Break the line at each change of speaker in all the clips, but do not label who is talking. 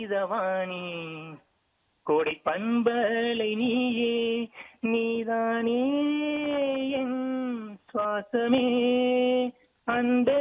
இதவாணி கோடை பண்பலை நீயே நீதானே என் சுவாசமே அன்பே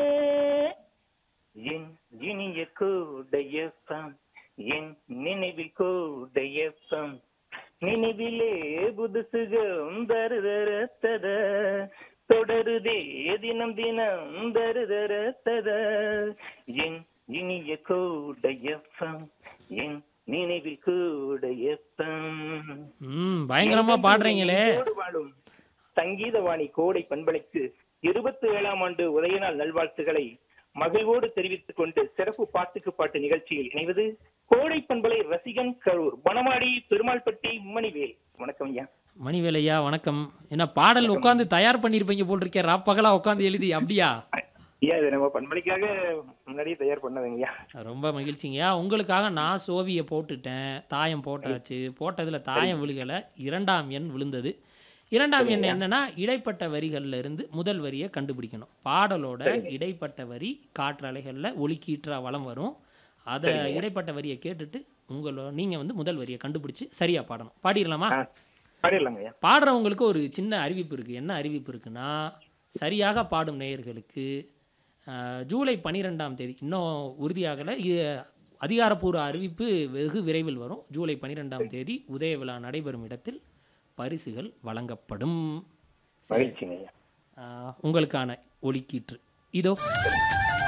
என் இனிய கூடையப்பம் என் நினைவில் கூடையப்பம் நினைவிலே புதுசுகம் தருதரத்தத தொடருதே தினம் தினம் தருதரத்தத என் இனிய கூடையப்பம் என் நினைவில் கூடையப்பம்
ம் பயங்கரமா பாடுறீங்களே
நெஞ்சோடு வாழும் சங்கீதவாணி கோடை பண்பலைக்கு இருபத்தி ஏழாம் ஆண்டு உதயநாள் நல்வாழ்த்துக்களை மகிழ்வோடு தெரிவித்துக் கொண்டு சிறப்பு பாட்டுக்கு பாட்டு நிகழ்ச்சியில் இணைவது கோடை பண்பலை ரசிகன் கரூர் வனமாடி பெருமாள்பட்டி மணிவேல் வணக்கம் ஐயா
மணிவேலையா வணக்கம் என்ன பாடல் உட்காந்து தயார் பண்ணியிருப்பீங்க போல் இருக்கே ராப்பகலா உட்காந்து எழுதி அப்படியா
ஐயா இது நம்ம பண்பலைக்காக முன்னாடியே தயார் பண்ணதுங்க ஐயா
ரொம்ப மகிழ்ச்சிங்கய்யா உங்களுக்காக நான் சோவியை போட்டுட்டேன் தாயம் போட்டாச்சு போட்டதில் தாயம் விழுகலை இரண்டாம் எண் விழுந்தது இரண்டாம் எண் என்னன்னா இடைப்பட்ட வரிகள்ல இருந்து முதல் வரியை கண்டுபிடிக்கணும் பாடலோட இடைப்பட்ட வரி காற்றலைகளில் ஒலிக்கீற்றா வளம் வரும் அதை இடைப்பட்ட வரியை கேட்டுட்டு உங்களோட நீங்கள் வந்து முதல் வரியை கண்டுபிடிச்சு சரியா பாடணும் பாடிடலாமா
ஆ, பாடிடலாங்க ஐயா
பாடுறவங்களுக்கு ஒரு சின்ன அறிவிப்பு இருக்குது என்ன அறிவிப்பு இருக்குன்னா சரியாக பாடும் நேயர்களுக்கு அஹ், ஜூலை பன்னிரெண்டாம் தேதி இன்னும் உறுதியாகலை இ- அதிகாரப்பூர்வ அறிவிப்பு வெகு விரைவில் வரும் ஜூலை பன்னிரெண்டாம் தேதி உதய விழா நடைபெறும் இடத்தில் பரிசுகள் வழங்கப்படும்
மகிழ்ச்சிங்க ஐயா
அஹ், உங்களுக்கான ஒலிக்கீற்று இதோ